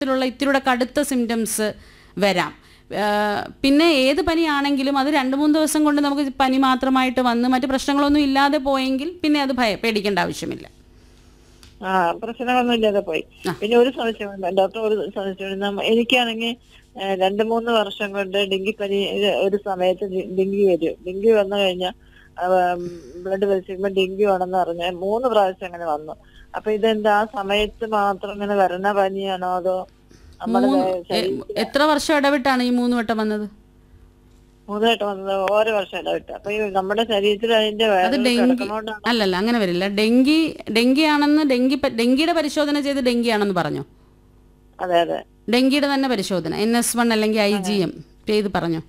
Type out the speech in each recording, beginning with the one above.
ത്തിലുള്ള ഇത്തിരിയുടെ കടുത്ത സിംറ്റംസ് വരാം ആ, പിന്നെ ഏത് പനിയാണെങ്കിലും അത് രണ്ട് മൂന്ന് ദിവസം കൊണ്ട് നമുക്ക് പനി മാത്രമായിട്ട് വന്ന് മറ്റു പ്രശ്നങ്ങളൊന്നും ഇല്ലാതെ പോയെങ്കിൽ പിന്നെ അത് ഭയ പേടിക്കേണ്ട ആവശ്യമില്ല ആ പ്രശ്നങ്ങളൊന്നും ഇല്ലാതെ പോയി പിന്നെ ഒരു സംശയമുണ്ട് ഡോക്ടർ ഒരു സംശയമുണ്ട് നമ്മ- എനിക്കാണെങ്കിൽ ഏഹ്, രണ്ട് മൂന്ന് വർഷം കൊണ്ട് ഡെങ്കിപ്പനി ഇത് ഒരു സമയത്ത് ഡി- ഡെങ്കി വരും ഡെങ്കി വന്നു കഴിഞ്ഞാൽ ബ്ലഡ് പരിശോധിക്കുമ്പോൾ ഡെങ്കി ആണെന്ന് പറഞ്ഞ് മൂന്ന് പ്രാവശ്യം അങ്ങനെ വന്നു അപ്പൊ ഇതെന്താ ആ സമയത്ത് മാത്രം ഇങ്ങനെ വരണ പനിയാണോ അതോ നമ്മുടെ മൂന്ന് ശരീരം എ- എത്ര വർഷം ഇടവിട്ടാണ് ഈ മൂന്ന് വട്ടം വന്നത് മൂന്നായിട്ട് വന്നത് ഓരോ വർഷം ഇടവിട്ട് അപ്പൊ ഈ നമ്മുടെ ശരീരത്തിൽ അതിന്റെ അത് വൈറസ് ഡെങ്കി കിടക്കണോണ്ടാണ് അല്ലല്ല അങ്ങനെ വരില്ല ഡെങ്കി ഡെങ്കി ആണെന്ന് ഡെങ്കി പ- ഡെങ്കിയുടെ പരിശോധന ചെയ്ത് ഡെങ്കി ആണെന്ന് പറഞ്ഞോ അതെ അതെ ഡെങ്കിയുടെ തന്നെ പരിശോധന എൻ എസ് വൺ അല്ലെങ്കിൽ ഐ ജി എം ചെയ്ത് പറഞ്ഞോ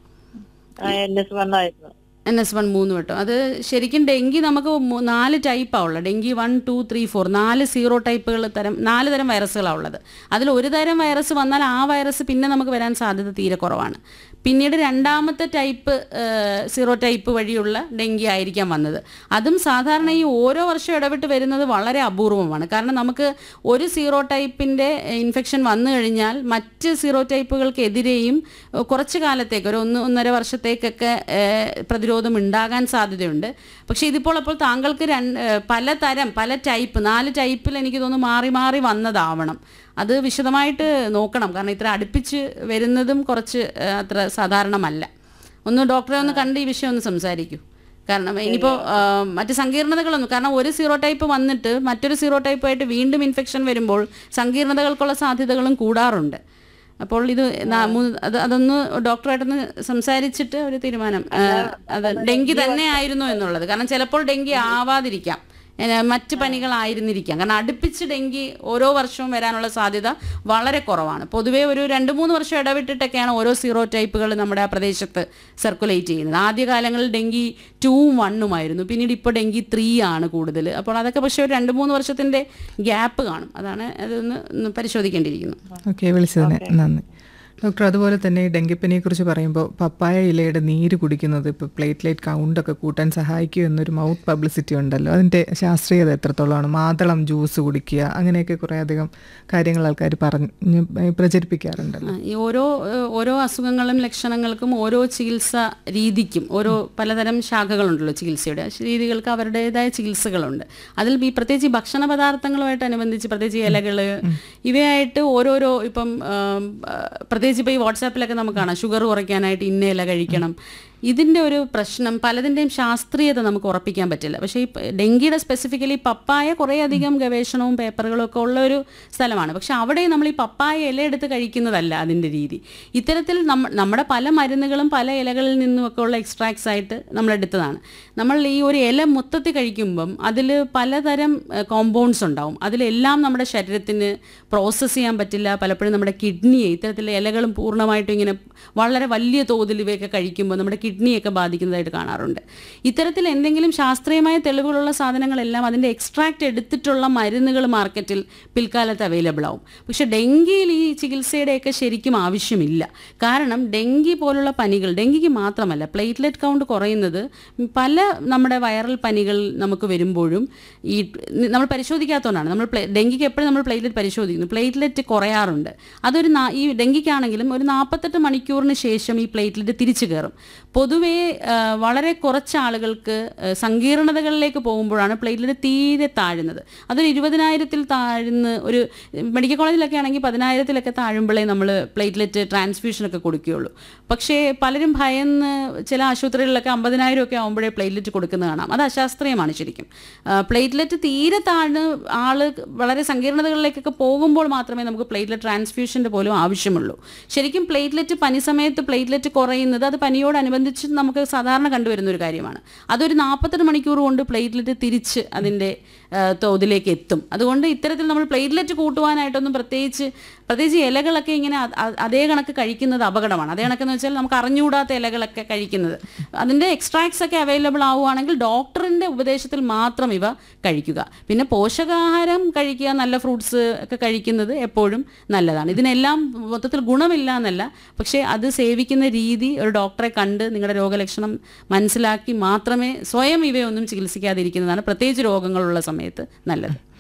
എൻ എസ് വണ്ണായിരുന്നു എൻ എസ് വൺ മൂന്ന് വട്ടം അത് ശരിക്കും ഡെങ്കി നമുക്ക് മൂ- നാല് ടൈപ്പാണ് ഉള്ളത് dengue one two three four നാല് സീറോ ടൈപ്പുകൾ തരം നാല് തരം വൈറസുകളാണ് ഉള്ളത് അതിൽ ഒരു തരം വൈറസ് വന്നാൽ ആ വൈറസ് പിന്നെ നമുക്ക് വരാൻ സാധ്യത തീരെ കുറവാണ് പിന്നീട് രണ്ടാമത്തെ ടൈപ്പ് സീറോ ടൈപ്പ് വഴിയുള്ള ഡെങ്കി ആയിരിക്കാം വന്നത് അതും സാധാരണ ഈ ഓരോ വർഷം ഇടവിട്ട് വരുന്നത് വളരെ അപൂർവമാണ് കാരണം നമുക്ക് ഒരു സീറോ ടൈപ്പിൻ്റെ ഇൻഫെക്ഷൻ വന്നു കഴിഞ്ഞാൽ മറ്റ് സീറോ ടൈപ്പുകൾക്കെതിരെയും ഏഹ്, കുറച്ച് കാലത്തേക്ക് ഒരു ഒന്ന് ഒന്നര വർഷത്തേക്കൊക്കെ ഏഹ്, പ്രതിരോധം ഉണ്ടാകാൻ സാധ്യതയുണ്ട് പക്ഷേ ഇതിപ്പോൾ അപ്പോൾ താങ്കൾക്ക് രണ്ട് ഏഹ്, പലതരം പല ടൈപ്പ് നാല് ടൈപ്പിൽ എനിക്ക് തോന്നുന്നു മാറി മാറി വന്നതാവണം അത് വിശദമായിട്ട് നോക്കണം കാരണം ഇത്ര അടുപ്പിച്ച് വരുന്നതും കുറച്ച് ഏഹ്, അത്ര സാധാരണമല്ല ഒന്ന് ഡോക്ടറെ ഒന്ന് കണ്ട് ഈ വിഷയം ഒന്ന് സംസാരിക്കൂ കാരണം ഇനിയിപ്പോൾ മറ്റ് സങ്കീർണതകളൊന്നും കാരണം ഒരു സീറോ ടൈപ്പ് വന്നിട്ട് മറ്റൊരു സീറോ ടൈപ്പായിട്ട് വീണ്ടും ഇൻഫെക്ഷൻ വരുമ്പോൾ സങ്കീർണതകൾക്കുള്ള സാധ്യതകളും കൂടാറുണ്ട് അപ്പോൾ ഇത് നാ- മൂ- അത് അതൊന്ന് ഡോക്ടറായിട്ടൊന്ന് സംസാരിച്ചിട്ട് ഒരു തീരുമാനം ആ, അത് ഡെങ്കി തന്നെ ആയിരുന്നു എന്നുള്ളത് കാരണം ചിലപ്പോൾ ഡെങ്കി ആവാതിരിക്കാം ഏ, മറ്റ് പനികളായിരുന്നിരിക്കാം കാരണം അടുപ്പിച്ച് ഡെങ്കി ഓരോ വർഷവും വരാനുള്ള സാധ്യത വളരെ കുറവാണ് പൊതുവേ ഒരു രണ്ട് മൂന്ന് വർഷം ഇടവിട്ടിട്ടൊക്കെയാണ് ഓരോ സീറോ ടൈപ്പുകൾ നമ്മുടെ ആ പ്രദേശത്ത് സർക്കുലേറ്റ് ചെയ്യുന്നത് ആദ്യകാലങ്ങളിൽ ഡെങ്കി ടൂവും വണ്ണുമായിരുന്നു പിന്നീട് ഇപ്പോൾ ഡെങ്കി ത്രീ ആണ് കൂടുതൽ അപ്പോൾ അതൊക്കെ പക്ഷേ ഒരു രണ്ട് മൂന്ന് വർഷത്തിൻ്റെ ഗ്യാപ്പ് കാണും അതാണ് അതൊന്ന് ഒന്ന് പരിശോധിക്കേണ്ടിയിരിക്കുന്നു ഓക്കെ വിളിച്ചതിന് നന്ദി ഡോക്ടർ അതുപോലെ തന്നെ ഈ ഡെങ്കിപ്പനിയെ കുറിച്ച് പറയുമ്പോൾ പപ്പായ ഇലയുടെ നീര് കുടിക്കുന്നത് ഇപ്പോൾ പ്ലേറ്റ്ലേറ്റ് കൗണ്ടൊക്കെ കൂട്ടാൻ സഹായിക്കും എന്നൊരു മൗത്ത് പബ്ലിസിറ്റി ഉണ്ടല്ലോ അതിൻ്റെ ശാസ്ത്രീയത എത്രത്തോളമാണ് മാതളം ജ്യൂസ് കുടിക്കുക അങ്ങനെയൊക്കെ കുറേ അധികം കാര്യങ്ങൾ ആൾക്കാർ പറഞ്ഞ് പ്രചരിപ്പിക്കാറുണ്ടല്ലോ ആ, ഈ ഓരോ ഏഹ്, ഓരോ അസുഖങ്ങളും ലക്ഷണങ്ങൾക്കും ഓരോ ചികിത്സ രീതിക്കും ഓരോ പലതരം ശാഖകളുണ്ടല്ലോ ചികിത്സയുടെ ആ രീതികൾക്ക് അവരുടേതായ ചികിത്സകളുണ്ട് അതിൽ ഈ പ്രത്യേകിച്ച് ഈ ഭക്ഷണ പദാർത്ഥങ്ങളുമായിട്ട് അനുബന്ധിച്ച് പ്രത്യേകിച്ച് ഇലകൾ ഇവയായിട്ട് ഓരോരോ ഇപ്പം ആം, ആ, പ്രത്യേകിച്ച് ഇപ്പോൾ ഈ വാട്സാപ്പിലൊക്കെ നമുക്ക് കാണാം ഷുഗർ കുറയ്ക്കാനായിട്ട് ഇന്ന ഇല കഴിക്കണം ഇതിൻ്റെ ഒരു പ്രശ്നം പലതിൻ്റെയും ശാസ്ത്രീയത നമുക്ക് ഉറപ്പിക്കാൻ പറ്റില്ല പക്ഷേ ഈ പ- ഡെങ്കിയുടെ സ്പെസിഫിക്കലി പപ്പായ കുറേയധികം ഗവേഷണവും പേപ്പറുകളും ഒക്കെ ഉള്ള ഒരു സ്ഥലമാണ് പക്ഷെ അവിടെ നമ്മൾ ഈ പപ്പായ ഇല എടുത്ത് കഴിക്കുന്നതല്ല അതിൻ്റെ രീതി ഇത്തരത്തിൽ നമ്മ നമ്മുടെ പല മരുന്നുകളും പല ഇലകളിൽ നിന്നുമൊക്കെ ഉള്ള എക്സ്ട്രാക്ട്സ് ആയിട്ട് നമ്മൾ എടുത്തതാണ് നമ്മൾ ഈ ഒരു ഇല മൊത്തത്തിൽ കഴിക്കുമ്പം അതിൽ പലതരം കോമ്പൗണ്ട്സ് ഉണ്ടാവും അതിലെല്ലാം നമ്മുടെ ശരീരത്തിന് പ്രോസസ്സ് ചെയ്യാൻ പറ്റില്ല പലപ്പോഴും നമ്മുടെ കിഡ്നിയെ ഇത്തരത്തിലുള്ള ഇലകളും പൂർണ്ണമായിട്ടും ഇങ്ങനെ വളരെ വലിയ തോതിൽ ഇവയൊക്കെ കഴിക്കുമ്പോൾ നമ്മുടെ കിഡ്നിയൊക്കെ ബാധിക്കുന്നതായിട്ട് കാണാറുണ്ട് ഇത്തരത്തിൽ എന്തെങ്കിലും ശാസ്ത്രീയമായ തെളിവുകളുള്ള സാധനങ്ങളെല്ലാം അതിൻ്റെ എക്സ്ട്രാക്റ്റ് എടുത്തിട്ടുള്ള മരുന്നുകൾ മാർക്കറ്റിൽ പിൽക്കാലത്ത് അവൈലബിൾ ആവും പക്ഷേ ഡെങ്കിയിൽ ഈ ചികിത്സയുടെയൊക്കെ ശരിക്കും ആവശ്യമില്ല കാരണം ഡെങ്കി പോലുള്ള പനികൾ ഡെങ്കിക്ക് മാത്രമല്ല പ്ലേറ്റ്ലെറ്റ് കൗണ്ട് കുറയുന്നത് പല നമ്മുടെ വൈറൽ പനികൾ നമുക്ക് വരുമ്പോഴും ഈ നമ്മൾ പരിശോധിക്കാത്തതുകൊണ്ടാണ് നമ്മൾ പ്ലേ- ഡെങ്കിക്ക് എപ്പോഴും നമ്മൾ പ്ലേറ്റ്ലെറ്റ് പരിശോധിക്കുന്നു പ്ലേറ്റ്ലെറ്റ് കുറയാറുണ്ട് അതൊരു നാ- ഈ ഡെങ്കിക്കാണെങ്കിലും ഒരു നാൽപ്പത്തെട്ട് മണിക്കൂറിന് ശേഷം ഈ പ്ലേറ്റ്ലെറ്റ് തിരിച്ചു കയറും പൊതുവേ ആ, വളരെ കുറച്ച് ആളുകൾക്ക് ആ, സങ്കീർണതകളിലേക്ക് പോകുമ്പോഴാണ് പ്ലേറ്റ്ലെറ്റ് തീരെ താഴുന്നത് അതൊരു ഇരുപതിനായിരത്തിൽ താഴ്ന്ന് ഒരു മെഡിക്കൽ കോളേജിലൊക്കെ ആണെങ്കിൽ പതിനായിരത്തിലൊക്കെ താഴുമ്പോഴേ നമ്മൾ പ്ലേറ്റ്ലെറ്റ് ട്രാൻസ്ഫ്യൂഷനൊക്കെ കൊടുക്കുകയുള്ളൂ പക്ഷേ പലരും ഭയന്ന് ചില ആശുപത്രികളിലൊക്കെ അമ്പതിനായിരം ഒക്കെ ആകുമ്പോഴേ പ്ലേറ്റ്ലെറ്റ് കൊടുക്കുന്നത് കാണാം അത് അശാസ്ത്രീയമാണ് ശരിക്കും പ്ലേറ്റ്ലെറ്റ് തീരെ താഴ്ന്ന് ആള് വളരെ സങ്കീർണതകളിലേക്കൊക്കെ പോകുമ്പോൾ മാത്രമേ നമുക്ക് പ്ലേറ്റ്ലെറ്റ് ട്രാൻസ്ഫ്യൂഷൻ്റെ പോലും ആവശ്യമുള്ളൂ ശരിക്കും പ്ലേറ്റ്ലെറ്റ് പനി സമയത്ത് പ്ലേറ്റ്ലെറ്റ് കുറയുന്നത് അത് പനിയോടനുബന്ധിച്ച് നമുക്ക് സാധാരണ കണ്ടുവരുന്ന ഒരു കാര്യമാണ് അതൊരു നാൽപ്പത്തെട്ട് മണിക്കൂർ കൊണ്ട് പ്ലേറ്റ്ലെറ്റ് തിരിച്ച് അതിൻ്റെ ആ, തോതിലേക്ക് എത്തും അതുകൊണ്ട് ഇത്തരത്തിൽ നമ്മൾ പ്ലേറ്റ്ലെറ്റ് കൂട്ടുവാനായിട്ടൊന്നും പ്രത്യേകിച്ച് പ്രത്യേകിച്ച് ഇലകളൊക്കെ ഇങ്ങനെ അ- അ- അതേ കണക്ക് കഴിക്കുന്നത് അപകടമാണ് അതേ കണക്കെന്ന് വെച്ചാൽ നമുക്ക് അറിഞ്ഞുകൂടാത്ത ഇലകളൊക്കെ കഴിക്കുന്നത് അതിൻ്റെ എക്സ്ട്രാക്ട്സ് ഒക്കെ അവൈലബിൾ ആവുകയാണെങ്കിൽ ഡോക്ടറിൻ്റെ ഉപദേശത്തിൽ മാത്രം ഇവ കഴിക്കുക പിന്നെ പോഷകാഹാരം കഴിക്കുക നല്ല ഫ്രൂട്ട്സ് ഒക്കെ കഴിക്കുന്നത് എപ്പോഴും നല്ലതാണ് ഇതിനെല്ലാം മൊത്തത്തിൽ ഗുണമില്ല എന്നല്ല പക്ഷേ അത് സേവിക്കുന്ന രീതി ഒരു ഡോക്ടറെ കണ്ട് നിങ്ങളുടെ രോഗലക്ഷണം മനസ്സിലാക്കി മാത്രമേ സ്വയം ഇവയൊന്നും ചികിത്സിക്കാതിരിക്കുന്നതാണ് പ്രത്യേകിച്ച് രോഗങ്ങളുള്ള സമയത്ത് നല്ലത്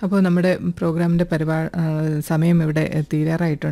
അപ്പോൾ നമ്മുടെ പ്രോഗ്രാമിൻ്റെ പരിപാ ആ, സമയം ഇവിടെ തീരാറായിട്ടുണ്ട്